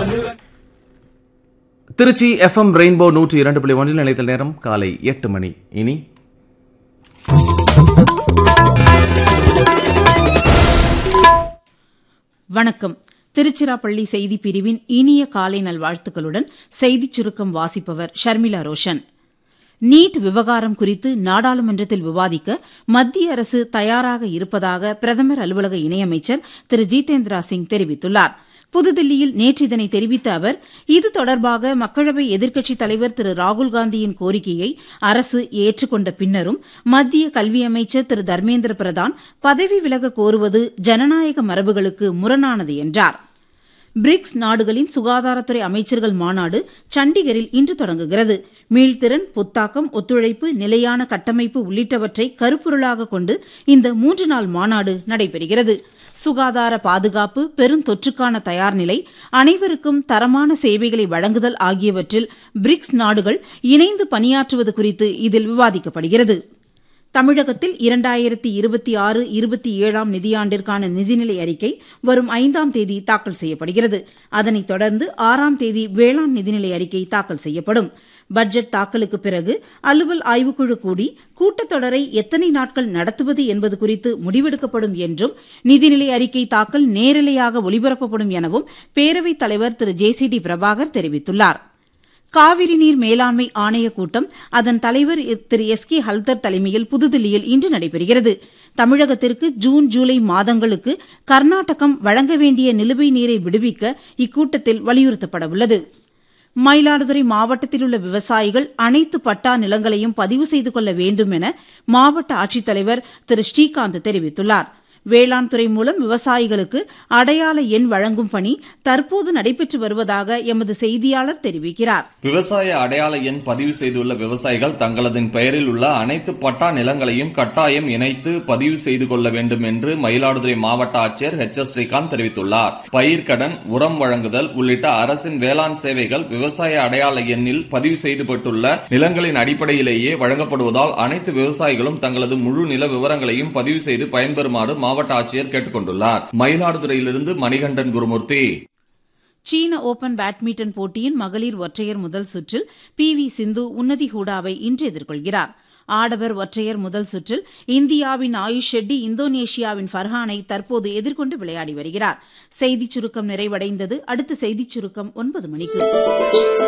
Trichy FM rainbow நூற்றி இரண்டு புள்ளி ஒன்றில் நிலைத்த நேரம் காலை எட்டு மணி இனி வணக்கம் திருச்சிராப்பள்ளி செய்தி பிரிவின் இனிய காலை நல்வாழ்த்துக்களுடன் செய்திச் சுருக்கம் வாசிப்பவர் ஷர்மிளா ரோஷன் நீட் விவகாரம் குறித்து நாடாளுமன்றத்தில் விவாதிக்க மத்திய அரசு தயாராக இருப்பதாக பிரதமர் அலுவலக இணையமைச்சர் திரு ஜிதேந்திரா சிங் தெரிவித்துள்ளார் புதுதில்லியில் நேற்று இதனை தெரிவித்த அவர் இது தொடர்பாக மக்களவை எதிர்க்கட்சித் தலைவர் திரு ராகுல்காந்தியின் கோரிக்கையை அரசு ஏற்றுக்கொண்ட பின்னரும் மத்திய கல்வி அமைச்சர் திரு தர்மேந்திர பிரதான் பதவி விலக கோருவது ஜனநாயக மரபுகளுக்கு முரணானது என்றார் பிரிக்ஸ் நாடுகளின் சுகாதாரத்துறை அமைச்சர்கள் மாநாடு சண்டிகரில் இன்று தொடங்குகிறது மீள்திறன் புத்தாக்கம் ஒத்துழைப்பு நிலையான கட்டமைப்பு உள்ளிட்டவற்றை கருப்பொருளாக கொண்டு இந்த மூன்று நாள் மாநாடு நடைபெறுகிறது சுகாதார பாதுகாப்பு பெருந்தொற்றுக்கான தயார் நிலை அனைவருக்கும் தரமான சேவைகளை வழங்குதல் ஆகியவற்றில் பிரிக்ஸ் நாடுகள் இணைந்து பணியாற்றுவது குறித்து இதில் விவாதிக்கப்படுகிறது தமிழகத்தில் இரண்டாயிரத்தி இருபத்தி ஆறு இருபத்தி ஏழாம் நிதியாண்டிற்கான நிதிநிலை அறிக்கை வரும் ஐந்தாம் தேதி தாக்கல் செய்யப்படுகிறது அதனைத் தொடர்ந்து ஆறாம் தேதி வேளாண் நிதிநிலை அறிக்கை தாக்கல் செய்யப்படும் பட்ஜெட் தாக்கலுக்கு பிறகு அலுவல் ஆய்வுக்குழு கூடி கூட்டத்தொடரை எத்தனை நாட்கள் நடத்துவது என்பது குறித்து முடிவெடுக்கப்படும் என்றும் நிதிநிலை அறிக்கை தாக்கல் நேரலையாக ஒலிபரப்பப்படும் எனவும் பேரவைத் தலைவர் Thiru J C D Prabhakar தெரிவித்துள்ளார் காவிரி நீர் மேலாண்மை ஆணையக் கூட்டம் அதன் தலைவர் திரு எஸ் கே ஹல்தர் தலைமையில் புதுதில்லியில் இன்று நடைபெறுகிறது தமிழகத்திற்கு ஜூன் ஜூலை மாதங்களுக்கு கர்நாடகம் வழங்க வேண்டிய நிலுவை நீரை விடுவிக்க இக்கூட்டத்தில் வலியுறுத்தப்பட உள்ளது மயிலாடுதுறை மாவட்டத்தில் உள்ள விவசாயிகள் அனைத்து பட்டா நிலங்களையும் பதிவு செய்து கொள்ள வேண்டும் என மாவட்ட ஆட்சித்தலைவர் திரு ஸ்ரீகாந்த் தெரிவித்துள்ளார் வேளாண் துறை மூலம் விவசாயிகளுக்கு அடையாள எண் வழங்கும் பணி தற்போது நடைபெற்று வருவதாக எமது செய்தியாளர் தெரிவிக்கிறார் விவசாய அடையாள எண் பதிவு செய்துள்ள விவசாயிகள் தங்களது பெயரில் உள்ள அனைத்து பட்டா நிலங்களையும் கட்டாயம் இணைத்து பதிவு செய்து கொள்ள வேண்டும் என்று மயிலாடுதுறை மாவட்ட ஆட்சியர் ஹெச் எஸ் ஸ்ரீகாந்த் தெரிவித்துள்ளார் பயிர்க்கடன் உரம் வழங்குதல் உள்ளிட்ட அரசின் வேளாண் சேவைகள் விவசாய அடையாள எண்ணில் பதிவு செய்துபட்டுள்ள நிலங்களின் அடிப்படையிலேயே வழங்கப்படுவதால் அனைத்து விவசாயிகளும் தங்களது முழு நில விவரங்களையும் பதிவு செய்து பயன்பெறுமாறு மாவட்ட ஆட்சியர் கேட்டுக் கொண்டுள்ளார் மயிலாடுதுறையிலிருந்து மணிகண்டன் குருமூர்த்தி சீன ஓபன் பேட்மிண்டன் போட்டியின் மகளிர் ஒற்றையர் முதல் சுற்றில் பி வி சிந்து உன்னதி ஹூடாவை இன்று எதிர்கொள்கிறார் ஆடவர் ஒற்றையர் முதல் சுற்றில் இந்தியாவின் ஆயுஷ் ஷெட்டி இந்தோனேஷியாவின் ஃபர்ஹானை தற்போது எதிர்கொண்டு விளையாடி வருகிறார் செய்திச் சுருக்கம் நிறைவடைந்தது அடுத்த செய்திச் சுருக்கம் ஒன்பது மணிக்கு